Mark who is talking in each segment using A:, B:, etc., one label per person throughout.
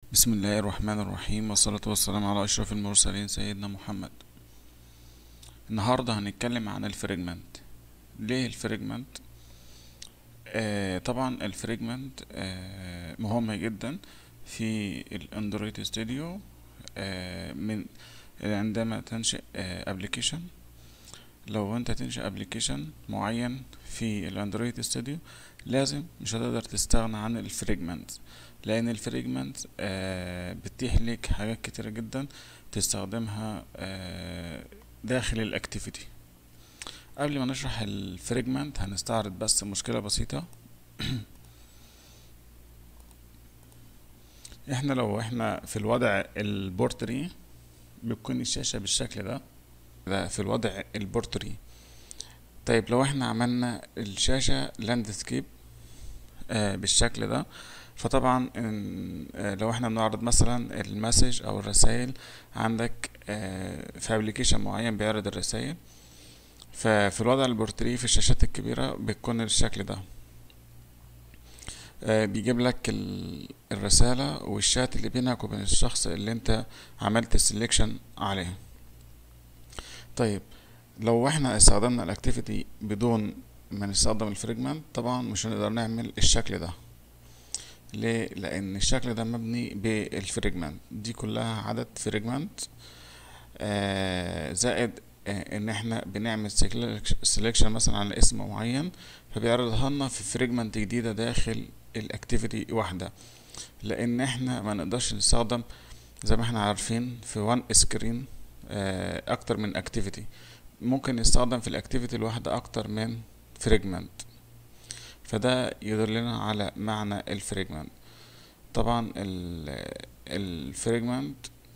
A: بسم الله الرحمن الرحيم والصلاة والسلام على أشرف المرسلين سيدنا محمد النهاردة هنتكلم عن الفريجمنت ليه الفريجمنت آه طبعا الفريجمنت آه مهم جدا في الاندرويد ستوديو آه من عندما تنشئ ابلكيشن لو انت تنشئ ابلكيشن معين في الاندرويد ستوديو لازم مش هتقدر تستغنى عن الفريجمنت لان الفريجمنت آه بتتيح لك حاجات كتيرة جدا تستخدمها آه داخل الاكتيفيتي قبل ما نشرح الفريجمنت هنستعرض بس مشكلة بسيطة احنا لو احنا في الوضع البورتري بتكون الشاشة بالشكل ده ده في الوضع البورتري طيب لو احنا عملنا الشاشة لاندسكيب آه بالشكل ده فطبعا لو احنا بنعرض مثلا المسج او الرسائل عندك في ابلكيشن معين بيعرض الرسائل ففي الوضع البورتري في الشاشات الكبيرة بتكون الشكل ده بيجيب لك الرسالة والشات اللي بينك وبين الشخص اللي انت عملت السليكشن عليه طيب لو احنا استخدمنا الاكتيفيتي بدون ما نستخدم الفريجمنت طبعا مش هنقدر نعمل الشكل ده ليه لان الشكل ده مبني بالفريجمنت دي كلها عدد فريجمنت آه زائد آه ان احنا بنعمل سelection مثلا على اسم معين فبيعرضها لنا في فريجمنت جديدة داخل الاكتيفيتي واحدة لان احنا ما نقدرش نستخدم زي ما احنا عارفين في وان سكرين آه اكتر من اكتيفيتي ممكن نستخدم في الاكتيفيتي الواحدة اكتر من فريجمنت فده يدلنا على معنى الفريجمنت طبعا الفريجمنت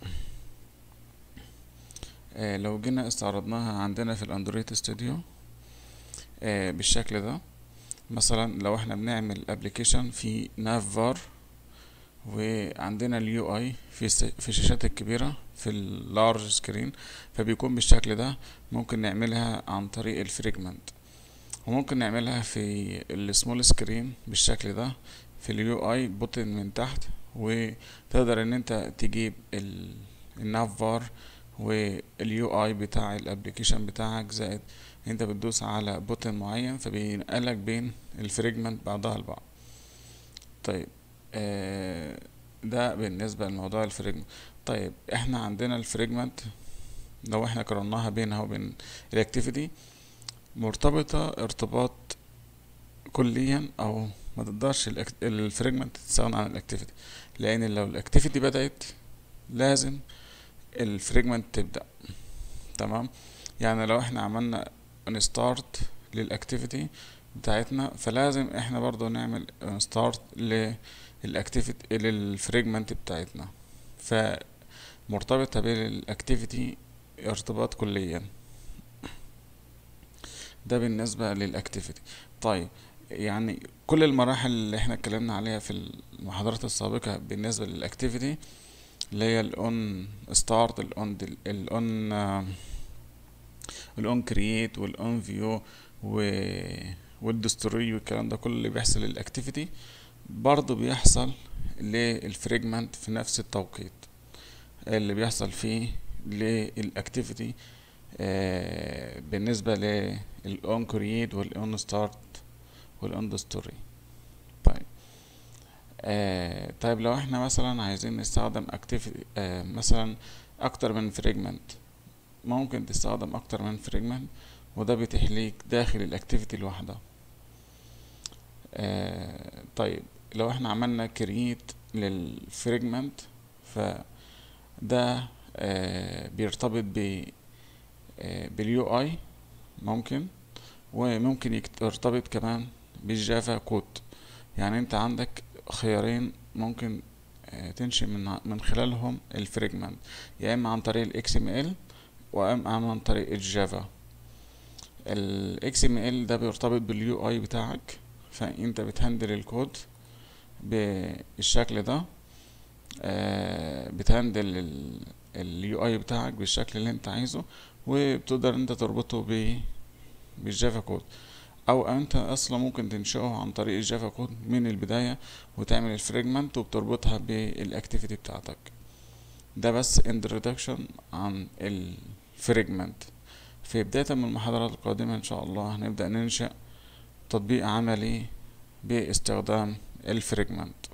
A: آه لو جينا استعرضناها عندنا في الاندرويد ستوديو آه بالشكل ده مثلا لو احنا بنعمل ابلكيشن في ناف فار وعندنا اليو اي في في الشاشات الكبيره في اللارج سكرين فبيكون بالشكل ده ممكن نعملها عن طريق الفريجمنت وممكن نعملها في السمول سكرين بالشكل ده في اليو اي بوتن من تحت وتقدر ان انت تجيب الناف بار واليو اي بتاع الابلكيشن بتاعك زائد انت بتدوس على بوتن معين فبينقلك بين الفريجمنت بعضها البعض طيب آه ده بالنسبة لموضوع الفريجمنت طيب احنا عندنا الفريجمنت لو احنا قارناها بينها وبين الاكتيفيتي مرتبطة ارتباط كليا او ما تقدرش الفريجمنت تستغنى عن الاكتيفيتي لان لو الاكتيفيتي بدأت لازم الفريجمنت تبدأ تمام يعني لو احنا عملنا انستارت للاكتيفيتي بتاعتنا فلازم احنا برضو نعمل انستارت للاكتيفيتي للفريجمنت بتاعتنا فمرتبطة بالاكتيفيتي ارتباط كليا ده بالنسبة للاكتيفيتي طيب يعني كل المراحل اللي احنا اتكلمنا عليها في المحاضرات السابقة بالنسبة للاكتيفيتي اللي هي الاون ستارت الاون الاون الاون كرييت والاون فيو والدستوري والكلام ده كله اللي بيحصل للاكتيفيتي برضه بيحصل للفريجمنت في نفس التوقيت اللي بيحصل فيه للاكتيفيتي آه بالنسبة للأون كرييت والأون ستارت والأون دستوري طيب آه طيب لو احنا مثلا عايزين نستخدم اكتيفيتي آه مثلا أكتر من فريجمنت ممكن تستخدم أكتر من فريجمنت وده بيتيح ليك داخل الاكتيفيتي الواحدة آه طيب لو احنا عملنا كرييت للفريجمنت فده آه بيرتبط ب باليو اي ممكن وممكن يرتبط كمان بالجافا كود يعني انت عندك خيارين ممكن تنشئ من من خلالهم الفريجمنت يا اما عن طريق الاكس ام ال واما عن طريق الجافا الاكس ام ال ده بيرتبط باليو اي بتاعك فانت بتهندل الكود بالشكل ده بتهندل اليو اي بتاعك بالشكل اللي انت عايزه وبتقدر انت تربطه ب بالجافا كود او انت اصلا ممكن تنشئه عن طريق الجافا كود من البداية وتعمل الفريجمنت وبتربطها بالاكتيفيتي بتاعتك ده بس introduction عن الفريجمنت في بداية من المحاضرات القادمة ان شاء الله هنبدأ ننشئ تطبيق عملي باستخدام الفريجمنت